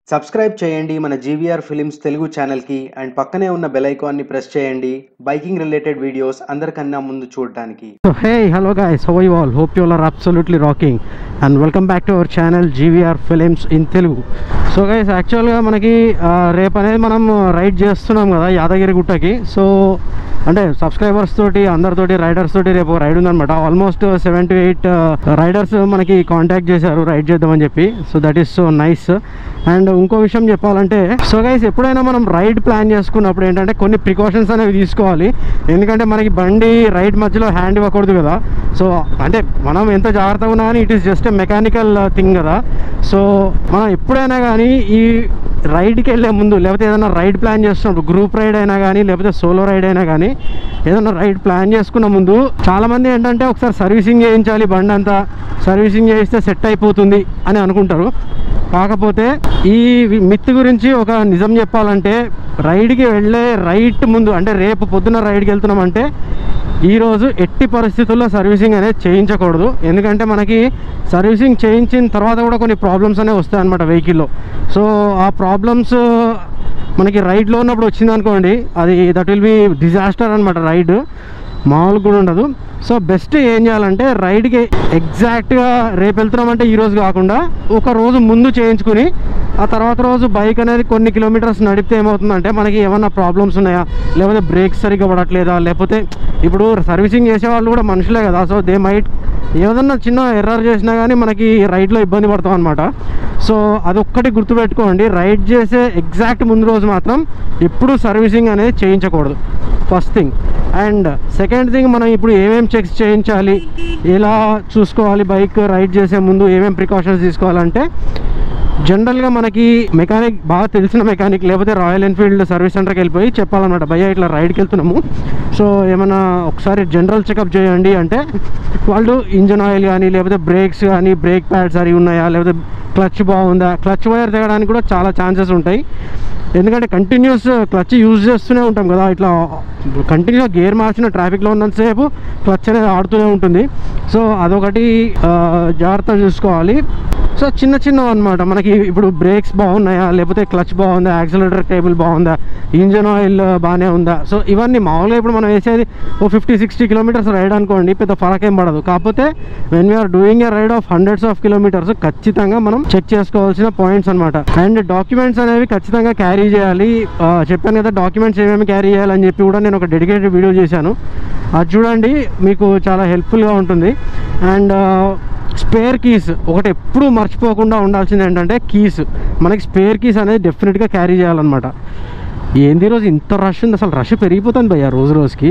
Subscribe చేయండి మన GVR films Telugu ఛానల్కి అండ్ పక్కనే ఉన్న బెల్ ఐకాన్ని ప్రెస్ చేయండి బైకింగ్ రిలేటెడ్ వీడియోస్ అందరికన్నా ముందు చూడడానికి So hey, hello guys, how are you all? Hope you all are absolutely rocking and welcome back to our channel GVR Films in Telugu. So guys యాక్చువల్గా మనకి ఆ, రేపు అనేది మనం రైడ్ చేస్తున్నాం కదా యాదగిరి గుట్టకి సో అంటే సబ్స్క్రైబర్స్ తోటి అందరితోటి రైడర్స్ తోటి రేపు రైడ్ ఉందన్నమాట almost seven to eight riders మనకి కాంటాక్ట్ చేశారు రైడ్ చేద్దామని చెప్పి so that is so nice and ఇంకో విషయం చెప్పాలంటే సో గైస్ ఎప్పుడైనా మనం రైడ్ ప్లాన్ చేసుకున్నప్పుడు ఏంటంటే కొన్ని ప్రికాషన్స్ అనేవి తీసుకోవాలి ఎందుకంటే మనకి బండి రైడ్ మధ్యలో హ్యాండ్ ఇవ్వకూడదు కదా సో అంటే మనం ఎంత జాగ్రత్తగా ఉన్నా కానీ it is just a mechanical thing కదా సో మనం ఎప్పుడైనా కానీ ఈ రైడ్కి వెళ్ళే ముందు లేకపోతే ఏదైనా రైడ్ ప్లాన్ చేస్తున్నప్పుడు గ్రూప్ రైడ్ అయినా కానీ లేకపోతే సోలో రైడ్ అయినా కానీ ఏదైనా రైడ్ ప్లాన్ చేసుకున్న ముందు చాలామంది ఏంటంటే ఒకసారి సర్వీసింగ్ చేయించాలి బండి అంతా సర్వీసింగ్ చేయిస్తే సెట్ అయిపోతుంది అని అనుకుంటారు కాకపోతే ఈ మిత్ గురించి ఒక నిజం చెప్పాలంటే రైడ్కి వెళ్ళే రైట్ ముందు అంటే రేపు పొద్దున్న రైడ్కి వెళ్తున్నామంటే ఈరోజు ఎట్టి పరిస్థితుల్లో సర్వీసింగ్ అనేది చేయించకూడదు ఎందుకంటే మనకి సర్వీసింగ్ చేయించిన తర్వాత కూడా కొన్ని ప్రాబ్లమ్స్ అనేవి వస్తాయి అనమాట వెహికల్లో సో ఆ ప్రాబ్లమ్స్ మనకి రైడ్లో ఉన్నప్పుడు వచ్చింది అనుకోండి అది దట్ విల్ బి డిజాస్టర్ అనమాట రైడ్ మామూలు కూడా ఉండదు సో బెస్ట్ ఏం చేయాలంటే రైడ్కి ఎగ్జాక్ట్గా రేపు వెళ్తున్నామంటే ఈ రోజు కాకుండా ఒక రోజు ముందు చేయించుకుని ఆ తర్వాత రోజు బైక్ అనేది కొన్ని కిలోమీటర్స్ నడిపితే ఏమవుతుందంటే మనకి ఏమన్నా ప్రాబ్లమ్స్ ఉన్నాయా లేకపోతే బ్రేక్స్ సరిగ్గా పడట్లేదా లేకపోతే ఇప్పుడు సర్వీసింగ్ చేసే వాళ్ళు కూడా మనుషులే కదా సో దే మైట్ ఏదన్నా చిన్న ఎర్రర్ చేసినా కానీ మనకి రైడ్లో ఇబ్బంది పడతాం అనమాట సో అదొక్కటి గుర్తుపెట్టుకోండి రైడ్ చేసే ఎగ్జాక్ట్ ముందు రోజు మాత్రం ఎప్పుడు సర్వీసింగ్ అనేది చేయించకూడదు first thing and second thing మనం ఇప్పుడు ఏమేమి చెక్స్ చేయించాలి ఎలా చూసుకోవాలి బైక్ రైడ్ చేసే ముందు ఏమేమి ప్రికాషన్స్ తీసుకోవాలంటే జనరల్గా మనకి మెకానిక్ బాగా తెలిసిన మెకానిక్ లేకపోతే రాయల్ ఎన్ఫీల్డ్ సర్వీస్ సెంటర్కి వెళ్ళిపోయి చెప్పాలన్నమాట భయ్య ఇట్లా రైడ్కి వెళ్తున్నాము సో ఏమైనా ఒకసారి జనరల్ చెకప్ చేయండి అంటే వాళ్ళు ఇంజన్ ఆయిల్ కానీ లేకపోతే బ్రేక్స్ కానీ బ్రేక్ ప్యాడ్స్ అవి ఉన్నాయా లేకపోతే క్లచ్ బాగుందా క్లచ్ వైర్ దిగడానికి కూడా చాలా ఛాన్సెస్ ఉంటాయి ఎందుకంటే కంటిన్యూస్ క్లచ్ యూజ్ చేస్తూనే ఉంటాం కదా ఇట్లా కంటిన్యూగా గేర్ మార్చిన ట్రాఫిక్లో ఉన్నంతసేపు క్లచ్ అనేది ఆడుతూనే ఉంటుంది సో అదొకటి ఆ, జాగ్రత్త చూసుకోవాలి సో చిన్న చిన్నవి అనమాట మనకి ఇప్పుడు బ్రేక్స్ బాగున్నాయా లేకపోతే క్లచ్ బాగుందా యాక్సిలేటర్ కేబుల్ బాగుందా ఇంజన్ ఆయిల్ బాగానే ఉందా సో ఇవన్నీ మామూలుగా ఇప్పుడు మనం వేసేది ఓ ఫిఫ్టీ సిక్స్టీ కిలోమీటర్స్ రైడ్ అనుకోండి పెద్ద ఫరక్ ఏం పడదు కాకపోతే when we're doing a ride of hundreds of kilometres ఖచ్చితంగా మనం చెక్ చేసుకోవాల్సిన పాయింట్స్ అనమాట అండ్ డాక్యుమెంట్స్ అనేవి ఖచ్చితంగా క్యారీ చేయాలి ఆ, చెప్పాను కదా డాక్యుమెంట్స్ ఏమేమి క్యారీ చేయాలని చెప్పి కూడా నేను ఒక డెడికేటెడ్ వీడియో చేశాను అది చూడండి మీకు చాలా హెల్ప్ఫుల్గా ఉంటుంది అండ్ స్పేర్ కీస్ ఒకటి ఎప్పుడూ మర్చిపోకుండా ఉండాల్సింది ఏంటంటే కీస్ మనకి స్పేర్ కీస్ అనేది డెఫినెట్గా క్యారీ చేయాలన్నమాట ఏంది రోజు ఇంత రష్ ఉంది అసలు రష్ పెరిగిపోతుంది భయ్య రోజు రోజుకి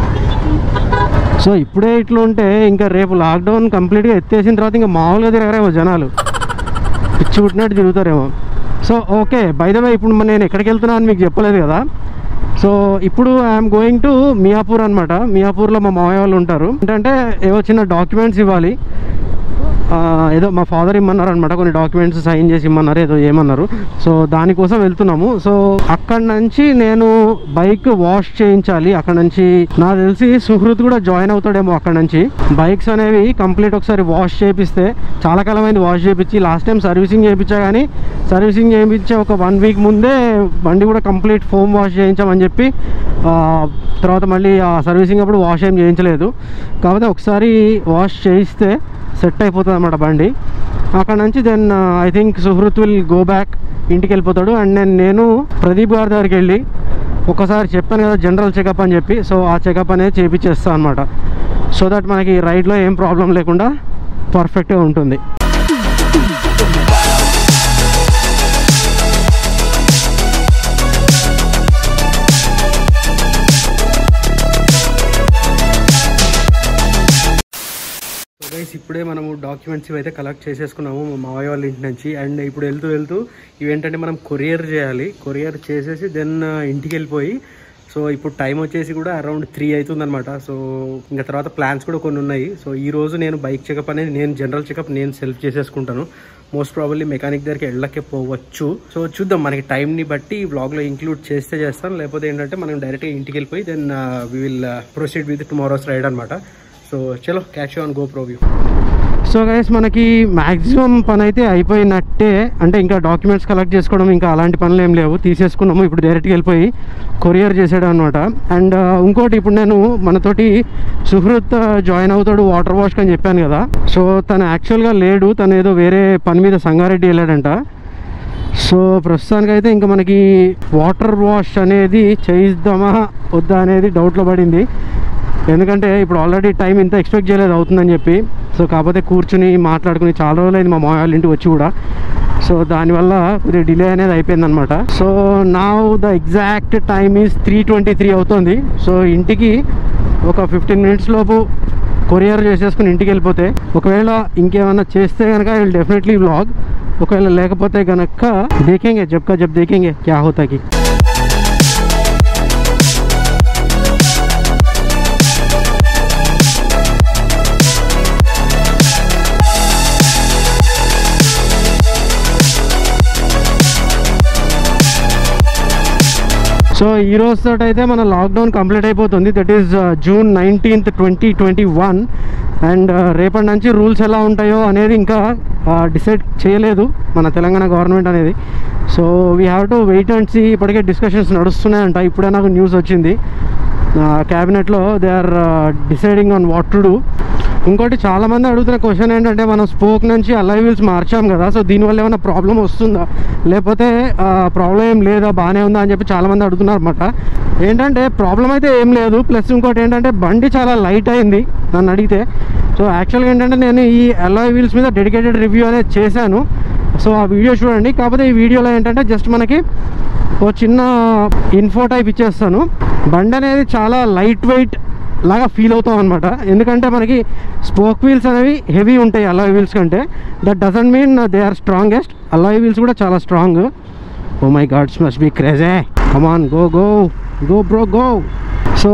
సో ఇప్పుడే ఇట్లా ఉంటే ఇంకా రేపు లాక్డౌన్ కంప్లీట్గా ఎత్తేసిన తర్వాత ఇంకా మామూలుగా తిరగరేమో జనాలు పిచ్చి పుట్టినట్టు తిరుగుతారేమో so okay by the way ఇప్పుడు మరి నేను ఎక్కడికి వెళ్తున్నా అని మీకు చెప్పలేదు కదా సో ఇప్పుడు ఐఎమ్ గోయింగ్ టు మియాపూర్ అనమాట మియాపూర్లో మా మామయ్య వాళ్ళు ఉంటారు ఏంటంటే ఏవో చిన్న డాక్యుమెంట్స్ ఇవ్వాలి ఆ, ఏదో మా ఫాదర్ ఇమ్మన్నారు అనమాట కొన్ని డాక్యుమెంట్స్ సైన్ చేసి ఇమ్మన్నారు ఏదో ఏమన్నారు సో దానికోసం వెళ్తున్నాము సో అక్కడ నుంచి నేను బైక్ వాష్ చేయించాలి అక్కడ నుంచి నాకు తెలిసి సుహృత్ కూడా జాయిన్ అవుతాడేమో అక్కడ నుంచి బైక్స్ అనేవి కంప్లీట్ ఒకసారి వాష్ చేపిస్తే చాలా కాలమైంది వాష్ చేయించి లాస్ట్ టైం సర్వీసింగ్ చేయించా కానీ సర్వీసింగ్ చేయించే ఒక వన్ వీక్ ముందే బండి కూడా కంప్లీట్ ఫోమ్ వాష్ చేయించామని చెప్పి ఆ, తర్వాత మళ్ళీ ఆ సర్వీసింగ్ అప్పుడు వాష్ ఏం చేయించలేదు కాకపోతే ఒకసారి వాష్ చేయిస్తే సెట్ అయిపోతుంది అన్నమాట బండి అక్కడ నుంచి then I think Suhruth will go back ఇంటికి వెళ్ళిపోతాడు అండ్ నేను నేను ప్రదీప్ గారి దగ్గరికి వెళ్ళి ఒకసారి చెప్పాను కదా జనరల్ చెకప్ అని చెప్పి సో ఆ చెకప్ అనేది చేపించేస్తాను అనమాట సో దట్ మనకి రైడ్లో ఏం ప్రాబ్లం లేకుండా పర్ఫెక్ట్గా ఉంటుంది సో గైస్ ఇప్పుడే మనము డాక్యుమెంట్స్ ఇవైతే కలెక్ట్ చేసేసుకున్నాము మా మావయ్య వాళ్ళ ఇంటి నుంచి అండ్ ఇప్పుడు వెళ్తూ వెళ్తూ ఇవేంటంటే మనం కొరియర్ చేయాలి కొరియర్ చేసేసి దెన్ ఇంటికి వెళ్ళిపోయి సో ఇప్పుడు టైం వచ్చేసి కూడా అరౌండ్ త్రీ అవుతుంది అనమాట సో ఇంకా తర్వాత ప్లాన్స్ కూడా కొన్ని ఉన్నాయి సో ఈ రోజు నేను బైక్ చెకప్ అనేది నేను జనరల్ చెకప్ నేను సెల్ఫ్ చేసేసుకుంటాను మోస్ట్ ప్రాబబ్లీ మెకానిక్ దగ్గరికి వెళ్ళకే పోవచ్చు సో చూద్దాం మనకి టైంని బట్టి ఈ వ్లాగ్లో ఇంక్లూడ్ చేస్తే చేస్తాను లేకపోతే ఏంటంటే మనం డైరెక్ట్గా ఇంటికి వెళ్ళిపోయి then we will proceed with tomorrow's ride అనమాట సో చలో catch on GoPro view so guys మనకి మ్యాక్సిమం పని అయితే అయిపోయినట్టే అంటే ఇంకా డాక్యుమెంట్స్ కలెక్ట్ చేసుకోవడం ఇంకా అలాంటి పనులు ఏం లేవు తీసేసుకున్నాము ఇప్పుడు డైరెక్ట్గా వెళ్ళిపోయి కొరియర్ చేసాడు అనమాట అండ్ ఇంకోటి ఇప్పుడు నేను మనతోటి సుహృత్ జాయిన్ అవుతాడు వాటర్ వాష్కి అని చెప్పాను కదా సో తను యాక్చువల్గా లేడు తను ఏదో వేరే పని మీద సంగారెడ్డి వెళ్ళాడంట సో ప్రస్తుతానికైతే ఇంకా మనకి వాటర్ వాష్ అనేది చేయిద్దామా వద్దా అనేది డౌట్లో పడింది ఎందుకంటే ఇప్పుడు ఆల్రెడీ టైం ఇంత ఎక్స్పెక్ట్ చేయలేదు అవుతుందని చెప్పి సో కాకపోతే కూర్చుని మాట్లాడుకుని చాలా రోజులైంది మా మాయ వాళ్ళ ఇంటికి వచ్చి కూడా సో దానివల్ల కొద్దిగా డిలే అనేది అయిపోయిందనమాట సో నా the exact time is three twenty three అవుతుంది సో ఇంటికి ఒక ఫిఫ్టీన్ మినిట్స్ లోపు కొరియర్ చేసేసుకుని ఇంటికి వెళ్ళిపోతే ఒకవేళ ఇంకేమైనా చేస్తే కనుక విల్ డెఫినెట్లీ వ్లాగ్ ఒకవేళ లేకపోతే కనుక దేखेंगे जब का जब देखेंगे क्या होता कि సో ఈ రోజు తోటి అయితే మన లాక్డౌన్ కంప్లీట్ అయిపోతుంది that is June nineteenth twenty twenty one and రేపటి నుంచి రూల్స్ ఎలా ఉంటాయో అనేది ఇంకా డిసైడ్ చేయలేదు మన తెలంగాణ గవర్నమెంట్ అనేది so we have to wait and see ఇప్పటికే డిస్కషన్స్ నడుస్తున్నాయంట ఇప్పుడే నాకు న్యూస్ వచ్చింది క్యాబినెట్లో they are deciding on what to do ఇంకోటి చాలామంది అడుగుతున్న క్వశ్చన్ ఏంటంటే మనం స్పోక్ నుంచి అలై వీల్స్ మార్చాం కదా సో దీనివల్ల ఏమైనా ప్రాబ్లం వస్తుందా లేకపోతే ప్రాబ్లం ఏం లేదా బాగానే ఉందా అని చెప్పి చాలామంది అడుగుతున్నారు అనమాట ఏంటంటే ప్రాబ్లం అయితే ఏం లేదు ప్లస్ ఇంకోటి ఏంటంటే బండి చాలా లైట్ అయింది నన్ను అడిగితే సో యాక్చువల్గా ఏంటంటే నేను ఈ అలాయ్ వీల్స్ మీద డెడికేటెడ్ రివ్యూ అనేది చేశాను సో ఆ వీడియో చూడండి కాకపోతే ఈ వీడియోలో ఏంటంటే జస్ట్ మనకి ఓ చిన్న ఇన్ఫో టైప్ ఇచ్చేస్తాను బండి అనేది చాలా లైట్ వెయిట్ లాగా ఫీల్ అవుతాం అనమాట ఎందుకంటే మనకి స్పోక్ వీల్స్ అనేవి హెవీ ఉంటాయి అలాయ్ వీల్స్ కంటే that doesn't mean they are strongest alloy wheels కూడా చాలా strong oh my gods must be crazy come on go go go bro go so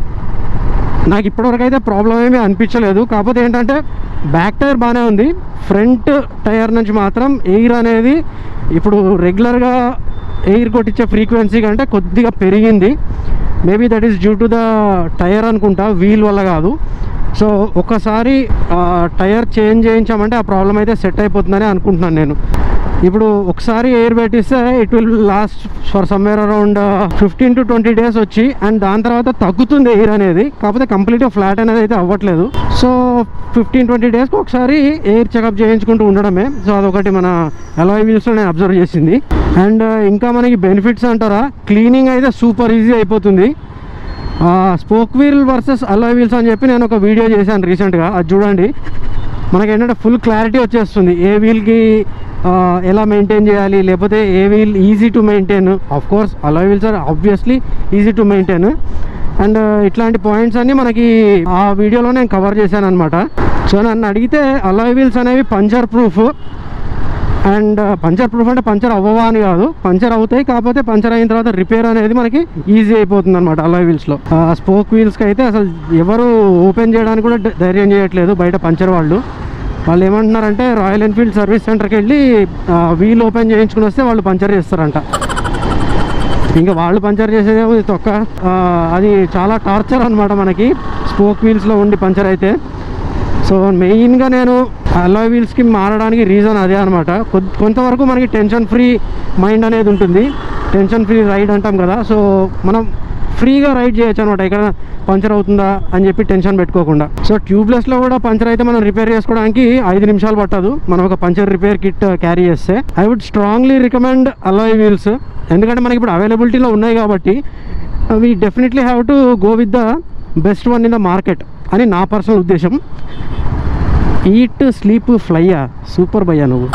నాకు ఇప్పటివరకు అయితే ప్రాబ్లం ఏమీ అనిపించలేదు కాకపోతే ఏంటంటే బ్యాక్ టైర్ బాగానే ఉంది ఫ్రంట్ టైర్ నుంచి మాత్రం ఎయిర్ అనేది ఇప్పుడు రెగ్యులర్గా ఎయిర్ కొట్టించే ఫ్రీక్వెన్సీ కంటే కొద్దిగా పెరిగింది maybe that is due to the tyre అనుకుంటా వీల్ వల్ల కాదు సో ఒకసారి టైర్ చేంజ్ చేయించామంటే ఆ ప్రాబ్లం అయితే సెట్ అయిపోతుందని అనుకుంటున్నాను నేను ఇప్పుడు ఒకసారి ఎయిర్ పెట్టిస్తే it will last for somewhere around fifteen to twenty days వచ్చి అండ్ దాని తర్వాత తగ్గుతుంది ఎయిర్ అనేది కాకపోతే కంప్లీట్గా ఫ్లాట్ అనేది అయితే అవ్వట్లేదు సో ఫిఫ్టీన్ ట్వంటీ డేస్కి ఒకసారి ఎయిర్ చెకప్ చేయించుకుంటూ ఉండడమే సో అదొకటి మన అలాయ్ వీల్స్లో నేను అబ్జర్వ్ చేసింది అండ్ ఇంకా మనకి బెనిఫిట్స్ అంటారా క్లీనింగ్ అయితే సూపర్ ఈజీ అయిపోతుంది spoke wheel versus alloy wheels అని చెప్పి నేను ఒక వీడియో చేశాను రీసెంట్గా అది చూడండి మనకి ఏంటంటే ఫుల్ క్లారిటీ వచ్చేస్తుంది ఏ వీల్కి ఎలా మెయింటైన్ చేయాలి లేకపోతే ఏ wheel easy to maintain of course alloy wheels are obviously easy to maintain and ఇట్లాంటి పాయింట్స్ అన్నీ మనకి ఆ వీడియోలో నేను కవర్ చేశాను అనమాట సో నన్ను అడిగితే అలాయ్ వీల్స్ అనేవి puncture proof and puncture proof అంటే పంచర్ అవ్వవా అని కాదు పంచర్ అవుతాయి కాకపోతే పంచర్ అయిన తర్వాత రిపేర్ అనేది మనకి ఈజీ అయిపోతుంది అనమాట అలాయ్ వీల్స్లో స్పోక్ వీల్స్కి అయితే అసలు ఎవరు ఓపెన్ చేయడానికి కూడా ధై- ధైర్యం చేయట్లేదు బయట పంచర్ వాళ్ళు వాళ్ళు ఏమంటున్నారంటే రాయల్ ఎన్ఫీల్డ్ సర్వీస్ సెంటర్కి వెళ్ళి వీల్ ఓపెన్ చేయించుకుని వస్తే వాళ్ళు పంచర్ చేస్తారంట ఇంకా వాళ్ళు పంచర్ చేసేదేమో ఇది తొక్క ఆ, అది చాలా టార్చర్ అనమాట మనకి స్పోక్ వీల్స్లో ఉండి పంచర్ అయితే సో మెయిన్గా నేను అలాయ్ వీల్స్కి మారడానికి రీజన్ అదే అనమాట కొంతవరకు మనకి టెన్షన్ ఫ్రీ మైండ్ అనేది ఉంటుంది టెన్షన్ ఫ్రీ రైడ్ అంటాం కదా సో మనం ఫ్రీగా రైడ్ చేయొచ్చు అనమాట ఇక్కడ పంచర్ అవుతుందా అని చెప్పి టెన్షన్ పెట్టుకోకుండా సో ట్యూబ్లెస్లో కూడా పంచర్ అయితే మనం రిపేర్ చేసుకోవడానికి ఐదు నిమిషాలు పట్టదు మనం ఒక పంచర్ రిపేర్ కిట్ క్యారీ చేస్తే I would strongly recommend alloy wheels ఎందుకంటే మనకి ఇప్పుడు అవైలబిలిటీలో ఉన్నాయి కాబట్టి we definitely have to go with the best one in the market అని నా పర్సనల్ ఉద్దేశం ఈట్ స్లీప్ ఫ్లైయా సూపర్ భయ్యా నువ్వు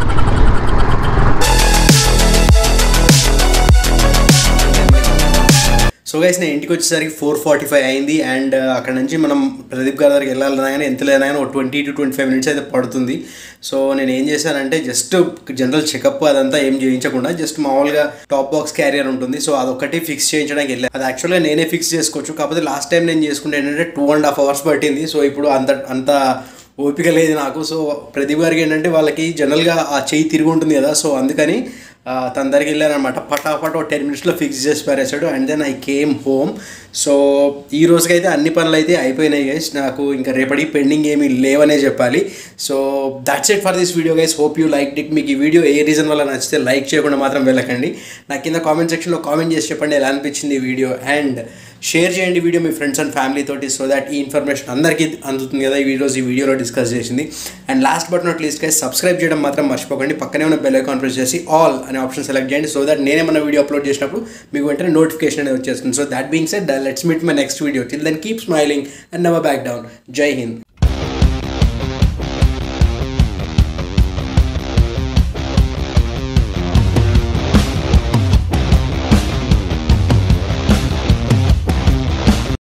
సో గైస్ నేను ఇంటికి వచ్చేసరికి ఫోర్ ఫార్టీ ఫైవ్ అయింది అండ్ అక్కడ నుంచి మనం ప్రదీప్ గారి దగ్గరికి వెళ్ళాలన్నా కానీ ఎంత లేదన్నా కానీ ఒక twenty to twenty five minutes అయితే పడుతుంది సో నేను ఏం చేశానంటే జస్ట్ జనరల్ చెకప్ అదంతా ఏం చేయించకుండా జస్ట్ మామూలుగా టాప్ బాక్స్ క్యారియర్ ఉంటుంది సో అదొకటి ఫిక్స్ చేయించడానికి వెళ్ళాను అది యాక్చువల్గా నేనే ఫిక్స్ చేసుకోవచ్చు కాకపోతే లాస్ట్ టైం నేను చేసుకుంటే ఏంటంటే టూ అండ్ హాఫ్ అవర్స్ పట్టింది సో ఇప్పుడు అంత అంత ఓపిక లేదు నాకు సో ప్రదీప్ గారికి ఏంటంటే వాళ్ళకి జనరల్గా ఆ చెయ్యి తిరిగి ఉంటుంది కదా సో అందుకని ఆ, తన దగ్గరికి వెళ్ళాను అనమాట పటాపట్ ఒక టెన్ మినిట్స్లో ఫిక్స్ చేసి పారేశాడు and then I came home so ఈ రోజుకైతే అన్ని పనులు అయితే అయిపోయినాయి గైస్ నాకు ఇంకా రేపటి పెండింగ్ ఏమీ లేవనే చెప్పాలి so that's it for this video guys hope you like it మీకు ఈ వీడియో ఏ రీజన్ వల్ల నచ్చితే లైక్ చేయకుండా మాత్రం వెళ్ళకండి నా కింద కామెంట్ సెక్షన్లో కామెంట్ చేసి చెప్పండి ఎలా అనిపించింది ఈ వీడియో అండ్ షేర్ చేయండి వీడియో మీ ఫ్రెండ్స్ అండ్ ఫ్యామిలీ తోటి సో దట్ ఈ ఇన్ఫర్మేషన్ అందరికీ అందుతుంది కదా ఈ వీడియోస్ ఈ వీడియోలో డిస్కస్ చేసింది and last but not least guys subscribe చేయడం మాత్రం మర్చిపోకండి పక్కనే ఉన్న బెల్ ఐకాన్ ప్రెస్ చేసి ఆల్ అనే ఆప్షన్ సెలెక్ట్ చేయండి సో దట్ నేనేమన్నా వీడియో అప్లోడ్ చేసినప్పుడు మీకు వెంటనే నోటిఫికేషన్ అనేది వచ్చేస్తుంది so that being said let's meet my next video till then keep smiling and never back down Jai Hind